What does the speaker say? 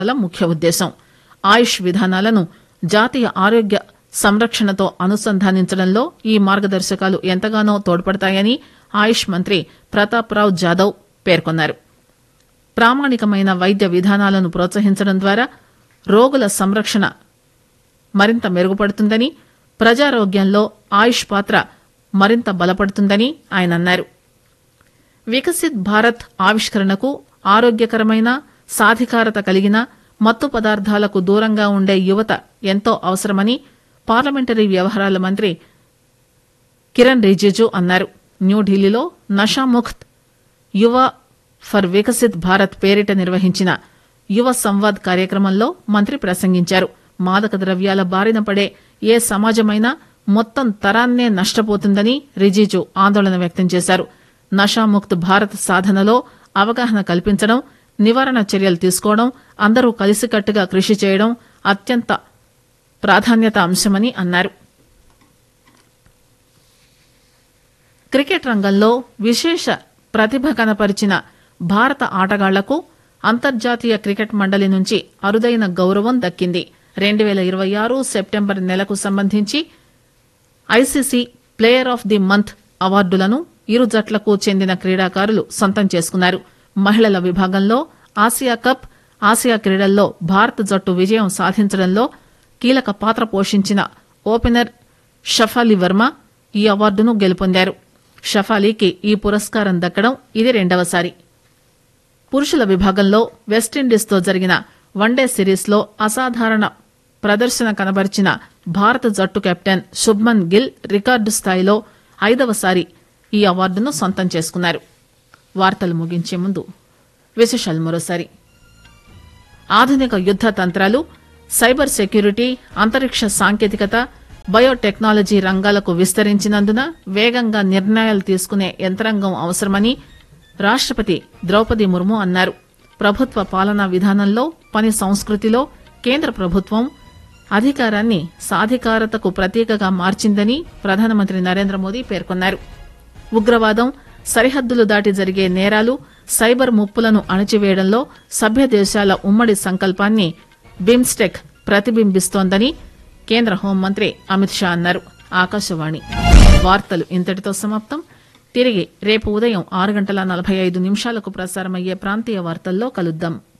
ల ముఖ్య ఉద్దేశం ఆయుష్ విధానాలను జాతీయ ఆరోగ్య సంరక్షణతో అనుసంధానించడంలో ఈ మార్గదర్శకాలు ఎంతగానో తోడ్పడతాయని ఆయుష్ మంత్రి ప్రతాప్ రావ్ జాదవ్ పేర్కొన్నారు ప్రామాణికమైన వైద్య విధానాలను ప్రోత్సహించడం ద్వారా రోగుల సంరక్షణ మరింత మెరుగుపడుతుందని ప్రజారోగ్యంలో ఆయుష్ పాత్ర మరింత బలపడుతుందని ఆయన అన్నారు వికసిత్ భారత్ ఆవిష్కరణకు ఆరోగ్యకరమైన సాధికారత కలిగిన మత్తు పదార్థాలకు దూరంగా ఉండే యువత ఎంతో అవసరమని పార్లమెంటరీ వ్యవహారాల మంత్రి కిరణ్ రిజిజు అన్నారు న్యూఢిల్లీలో నషాముక్త్ యువ ఫర్ వికసిత్ భారత్ పేరిట నిర్వహించిన యువ సంవాద్ కార్యక్రమంలో మంత్రి ప్రసంగించారు మాదక ద్రవ్యాల బారిన పడే ఏ సమాజమైనా మొత్తం తరాన్నే నష్టపోతుందని రిజిజు ఆందోళన వ్యక్తం చేశారు నషాముక్త్ భారత్ సాధనలో అవగాహన కల్పించడం నివారణ చర్యలు తీసుకోవడం అందరూ కలిసికట్టుగా కృషి చేయడం అత్యంత ప్రాధాన్యత అంశమని అన్నారు క్రికెట్ రంగంలో విశేష ప్రతిభ కనపరిచిన భారత ఆటగాళ్లకు అంతర్జాతీయ క్రికెట్ మండలి నుంచి అరుదైన గౌరవం దక్కింది రెండు పేల ఇరవై ఆరు సెప్టెంబర్ నెలకు సంబంధించి ICC player of the month అవార్డులను ఇరు జట్లకు చెందిన క్రీడాకారులు సొంతం చేసుకున్నారు మహిళల విభాగంలో ఆసియా కప్ ఆసియా క్రీడల్లో భారత జట్టు విజయం సాధించడంలో కీలక పాత్ర పోషించిన ఓపెనర్ షఫాలి వర్మ ఈ అవార్డును గెలుపొందారు షఫాలీకి ఈ పురస్కారం దక్కడం ఇది రెండవసారి పురుషుల విభాగంలో వెస్టిండీస్తో జరిగిన వన్డే సిరీస్లో అసాధారణ ప్రదర్శన కనబరిచిన భారత జట్టు కెప్టెన్ శుభ్మన్ గిల్ రికార్డు స్థాయిలో ఐదవసారి ఈ అవార్డును సొంతం చేసుకున్నారు వార్తలు ముగించే ముందు విశేషాలు మరోసారి ఆధునిక యుద్ద తంత్రాలు సైబర్ సెక్యూరిటీ అంతరిక్ష సాంకేతికత బయోటెక్నాలజీ రంగాలకు విస్తరించినందున వేగంగా నిర్ణయాలు తీసుకునే యంత్రాంగం అవసరమని రాష్టపతి ద్రౌపది ముర్ము అన్నారు ప్రభుత్వ పాలనా విధానంలో పని సంస్కృతిలో కేంద్ర ప్రభుత్వం అధికారాన్ని సాధికారతకు ప్రతీకగా మార్చిందని ప్రధానమంత్రి నరేంద్ర మోదీ పేర్కొన్నారు ఉగ్రవాదం సరిహద్దులు దాటి జరిగే నేరాలు సైబర్ ముప్పులను అణచివేయడంలో సభ్య దేశాల ఉమ్మడి సంకల్పాన్ని బిమ్స్టెక్ ప్రతిబింబిస్తోందని కేంద్ర హోంమంత్రి అమిత్ షా అన్నారు ఆకాశవాణి వార్తలు ఇంతటితో సమాప్తం తిరిగి రేపు ఉదయం ఆరు గంటల నలభై ఐదు నిమిషాలకు ప్రసారమయ్యే ప్రాంతీయ వార్తల్లో కలుద్దాం